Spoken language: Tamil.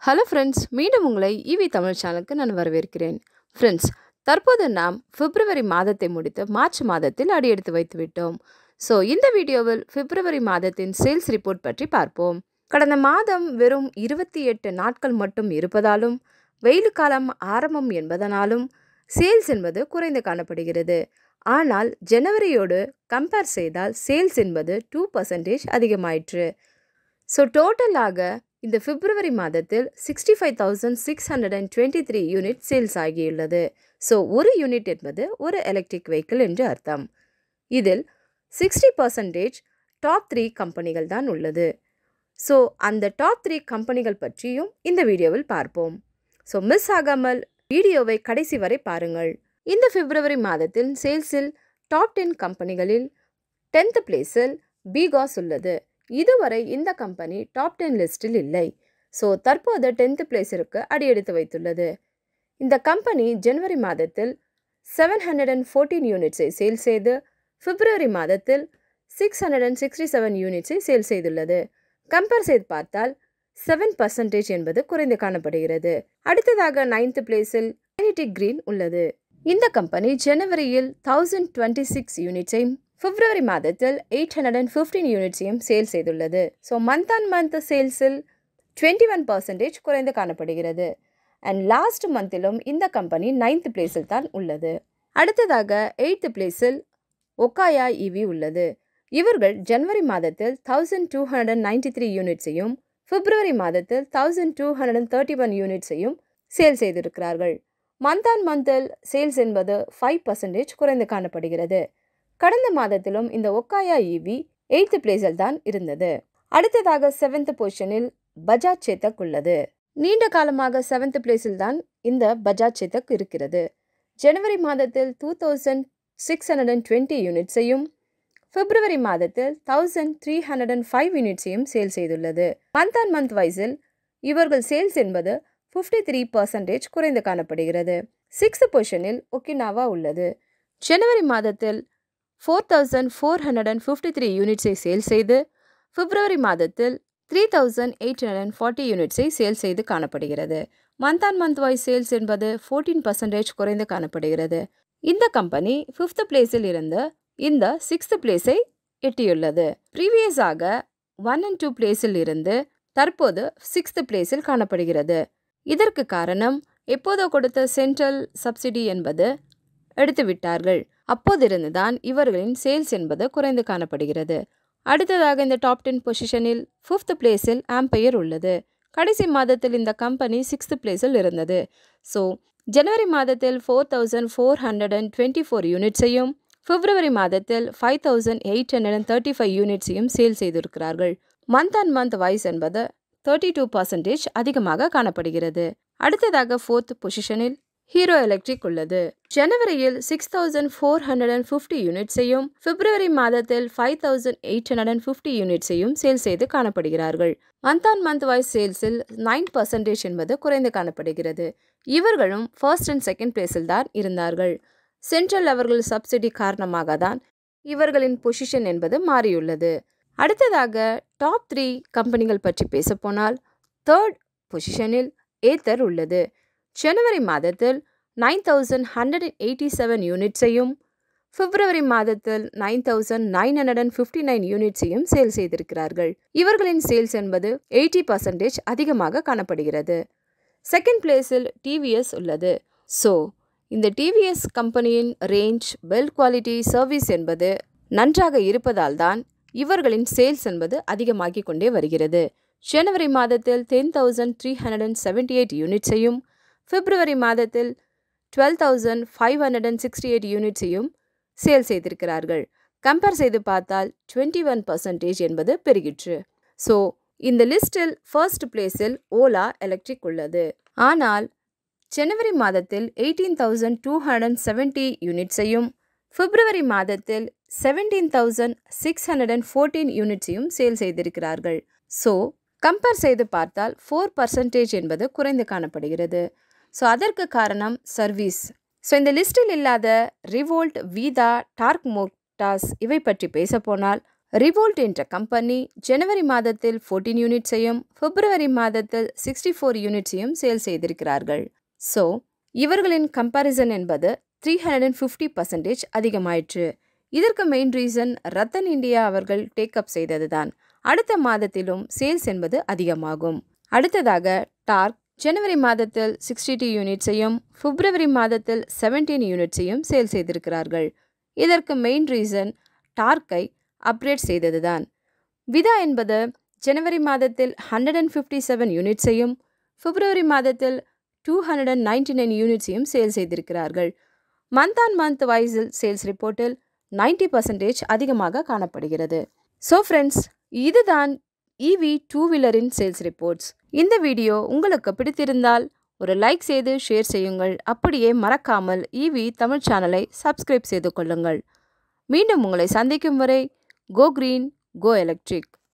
ஹலோ ஃப்ரெண்ட்ஸ் மீண்டும் உங்களை இவி தமிழ் சேனலுக்கு நான் வரவேற்கிறேன் ஃப்ரெண்ட்ஸ் தற்போது நாம் பிப்ரவரி மாதத்தை முடித்து மார்ச் மாதத்தில் அடியெடுத்து வைத்து விட்டோம் ஸோ இந்த வீடியோவில் பிப்ரவரி மாதத்தின் சேல்ஸ் ரிப்போர்ட் பற்றி பார்ப்போம் கடந்த மாதம் வெறும் இருபத்தி எட்டு நாட்கள் மட்டும் இருப்பதாலும் வெயில் காலம் ஆரம்பம் என்பதனாலும் சேல்ஸ் என்பது குறைந்து காணப்படுகிறது ஆனால் ஜனவரியோடு கம்பேர் செய்தால் சேல்ஸ் என்பது டூ பர்சன்டேஜ் அதிகமாயிற்று ஸோ டோட்டலாக இந்த பிப்ரவரி மாதத்தில் sixty five thousand six hundred and twenty three unit sales ஆகியுள்ளது ஸோ ஒரு யூனிட் என்பது ஒரு எலக்ட்ரிக் வெஹிக்கிள் என்று அர்த்தம் இதில் சிக்ஸ்டி பர்சன்டேஜ் டாப் த்ரீ கம்பெனிகள் தான் உள்ளது ஸோ அந்த டாப் த்ரீ கம்பெனிகள் பற்றியும் இந்த வீடியோவில் பார்ப்போம் ஸோ மிஸ் ஆகாமல் வீடியோவை கடைசி வரை பாருங்கள் இந்த பிப்ரவரி மாதத்தில் சேல்ஸில் டாப் டென் கம்பெனிகளில் டென்த் பிளேஸில் பிகாஸ் உள்ளது இதுவரை இந்த கம்பெனி டாப் டென் லிஸ்டில் இல்லை ஸோ தற்போது டென்த் பிளேஸிற்கு அடியெடுத்து வைத்துள்ளது இந்த கம்பெனி ஜனவரி மாதத்தில் செவன் ஹண்ட்ரட் அண்ட் ஃபோர்டீன் யூனிட்ஸை சேல் செய்து பிப்ரவரி மாதத்தில் six hundred and sixty seven யூனிட்ஸை சேல் செய்துள்ளது கம்பேர் செய்து பார்த்தால் செவன் பர்சன்டேஜ் என்பது குறைந்து காணப்படுகிறது அடுத்ததாக நைன்த் பிளேஸில் யூனிட்டி கிரீன் உள்ளது இந்த கம்பெனி ஜனவரியில் தௌசண்ட் டுவெண்ட்டி சிக்ஸ் யூனிட்ஸையும் பிப்ரவரி மாதத்தில் எயிட் ஹண்ட்ரட் அண்ட் ஃபிஃப்டீன் யூனிட்ஸையும் சேல் செய்துள்ளது ஸோ மந்த் ஆன் மந்த் சேல்ஸில் டுவெண்ட்டி ஒன் பர்சன்டேஜ் குறைந்து காணப்படுகிறது அண்ட் லாஸ்ட் மந்திலும் இந்த கம்பெனி நைன்த் பிளேஸில் தான் உள்ளது அடுத்ததாக எயித்து பிளேஸில் ஒக்காயா இவி உள்ளது இவர்கள் ஜனவரி மாதத்தில் thousand two hundred ninety three யூனிட்ஸையும் பிப்ரவரி மாதத்தில் thousand two hundred and thirty one யூனிட்ஸையும் சேல் செய்திருக்கிறார்கள் மந்த் ஆன் மந்தில் சேல்ஸ் என்பது ஃபைவ் பர்சன்டேஜ் குறைந்து காணப்படுகிறது கடந்த மாதத்திலும் இந்த ஒக்காயா இவி எயித்து பிளேஸில் தான் இருந்தது அடுத்ததாக செவன்த் பொசிஷனில் பஜாஜ் சேத்தக் உள்ளது நீண்ட காலமாக செவன்த் பிளேஸில் தான் இந்த பஜாஜ் சேத்தக் இருக்கிறது ஜனவரி மாதத்தில் two thousand six hundred and twenty யூனிட்ஸையும் பிப்ரவரி மாதத்தில் thousand three hundred and five யூனிட்ஸையும் சேல் செய்துள்ளது மந்த் ஆன் மந்த் வைஸில் இவர்கள் சேல்ஸ் என்பது ஃபிஃப்டி த்ரீ பர்சன்டேஜ் குறைந்து காணப்படுகிறது சிக்ஸ்த் பொசிஷனில் ஒக்கினாவா உள்ளது ஜனவரி மாதத்தில் four thousand four hundred and fifty three யூனிட்ஸை சேல் செய்து பிப்ரவரி மாதத்தில் three thousand eight hundred and forty யூனிட்ஸை சேல் செய்து காணப்படுகிறது month on month wise sales என்பது ஃபோர்டீன் பர்சன்டேஜ் குறைந்து காணப்படுகிறது இந்த கம்பெனி ஃபிஃப்த் பிளேஸில் இருந்து இந்த சிக்ஸ்த் பிளேஸை எட்டியுள்ளது ப்ரீவியஸாக ஒன் அண்ட் டூ பிளேஸில் இருந்து தற்போது சிக்ஸ்த் பிளேஸில் காணப்படுகிறது இதற்கு காரணம் எப்போதோ கொடுத்த சென்ட்ரல் சப்சிடி என்பது எடுத்து விட்டார்கள் அப்போதிருந்து தான் இவர்களின் சேல்ஸ் என்பது குறைந்து காணப்படுகிறது அடுத்ததாக இந்த டாப் டென் பொசிஷனில் ஃபிஃப்த் பிளேஸில் ஆம்பையர் உள்ளது கடைசி மாதத்தில் இந்த கம்பெனி சிக்ஸ்த் பிளேஸில் இருந்தது ஸோ ஜனவரி மாதத்தில் four thousand four hundred and twenty four யூனிட்ஸையும் பிப்ரவரி மாதத்தில் five thousand eight hundred and thirty five யூனிட்ஸையும் சேல் செய்திருக்கிறார்கள் மந்த் அண்ட் மந்த் வைஸ் என்பது தேர்ட்டி டூ பர்சன்டேஜ் அதிகமாக காணப்படுகிறது அடுத்ததாக ஃபோர்த் பொசிஷனில் ஹீரோ எலக்ட்ரிக் உள்ளது ஜனவரியில் six thousand four hundred and fifty யூனிட்ஸையும் பிப்ரவரி மாதத்தில் five thousand eight hundred and fifty யூனிட்ஸையும் சேல் செய்து காணப்படுகிறார்கள் மந்த் ஆன் மந்த் வைஸ் சேல்ஸில் நைன் பர்சன்டேஜ் என்பது குறைந்து காணப்படுகிறது இவர்களும் ஃபர்ஸ்ட் அண்ட் செகண்ட் பிளேஸில் தான் இருந்தார்கள் சென்ட்ரல் அவர்கள் சப்சிடி காரணமாக தான் இவர்களின் பொசிஷன் என்பது மாறியுள்ளது அடுத்ததாக டாப் த்ரீ கம்பெனிகள் பற்றி பேசப்போனால் தேர்ட் பொசிஷனில் ஏத்தர் உள்ளது ஜனவரி மாதத்தில் nine thousand hundred and eighty seven யூனிட்ஸையும் பிப்ரவரி மாதத்தில் nine thousand nine hundred and fifty nine யூனிட்ஸையும் சேல் செய்திருக்கிறார்கள் இவர்களின் சேல்ஸ் என்பது எயிட்டி பர்சன்டேஜ் அதிகமாக காணப்படுகிறது செகண்ட் பிளேஸில் டிவிஎஸ் உள்ளது ஸோ இந்த டிவிஎஸ் கம்பெனியின் ரேஞ்ச் வெல் குவாலிட்டி சர்வீஸ் என்பது நன்றாக இருப்பதால் தான் இவர்களின் சேல்ஸ் என்பது அதிகமாகி கொண்டே வருகிறது ஜனவரி மாதத்தில் ten thousand three hundred and seventy eight யூனிட்ஸையும் பிப்ரவரி மாதத்தில் twelve thousand five hundred and sixty eight யூனிட்ஸையும் சேல் செய்திருக்கிறார்கள் கம்பேர் செய்து பார்த்தால் டுவெண்ட்டி ஒன் பர்சன்டேஜ் என்பது பெருகிற்று ஸோ இந்த லிஸ்டில் ஃபர்ஸ்ட் பிளேஸில் ஓலா எலக்ட்ரிக் உள்ளது ஆனால் ஜனவரி மாதத்தில் eighteen thousand two hundred and seventy யூனிட்ஸையும் பிப்ரவரி மாதத்தில் seventeen thousand six hundred and fourteen யூனிட்ஸையும் சேல் செய்திருக்கிறார்கள் ஸோ கம்பேர் செய்து பார்த்தால் ஃபோர் பர்சன்டேஜ் என்பது குறைந்து காணப்படுகிறது ஸோ அதற்கு காரணம் சர்வீஸ் ஸோ இந்த லிஸ்டில் இல்லாத ரிவோல்ட் வீதா டார்க் மோட்டாஸ் இவை பற்றி பேசப்போனால் ரிவோல்ட் என்ற கம்பெனி ஜனவரி மாதத்தில் ஃபோர்டீன் யூனிட்ஸையும் பிப்ரவரி மாதத்தில் சிக்ஸ்டி ஃபோர் யூனிட்ஸையும் சேல் செய்திருக்கிறார்கள் ஸோ இவர்களின் கம்பாரிசன் என்பது three hundred and fifty percentage அதிகமாயிற்று இதற்கு மெயின் ரீசன் ரத்தன் இந்தியா அவர்கள் டேக்கப் செய்ததுதான் அடுத்த மாதத்திலும் சேல்ஸ் என்பது அதிகமாகும் அடுத்ததாக டார்க் ஜனவரி மாதத்தில் சிக்ஸ்டி டூ யூனிட்ஸையும் பிப்ரவரி மாதத்தில் செவன்டீன் யூனிட்ஸையும் சேல் செய்திருக்கிறார்கள் இதற்கு மெயின் ரீசன் டார்க்கை அப்கிரேட் செய்ததுதான் விதா என்பது ஜனவரி மாதத்தில் ஹண்ட்ரட் அண்ட் ஃபிஃப்டி செவன் யூனிட்ஸையும் பிப்ரவரி மாதத்தில் two hundred and ninety nine யூனிட்ஸையும் சேல் செய்திருக்கிறார்கள் மந்த் ஆன் மந்த் வைஸில் சேல்ஸ் ரிப்போர்ட்டில் நைன்டி பர்சன்டேஜ் அதிகமாக காணப்படுகிறது ஸோ ஃப்ரெண்ட்ஸ் இதுதான் இவி டூ வீலரின் சேல்ஸ் ரிப்போர்ட்ஸ் இந்த வீடியோ உங்களுக்கு பிடித்திருந்தால் ஒரு லைக் செய்து ஷேர் செய்யுங்கள் அப்படியே மறக்காமல் இவி தமிழ் சேனலை சப்ஸ்கிரைப் செய்து கொள்ளுங்கள் மீண்டும் உங்களை சந்திக்கும் வரை கோ கிரீன் கோ எலக்ட்ரிக்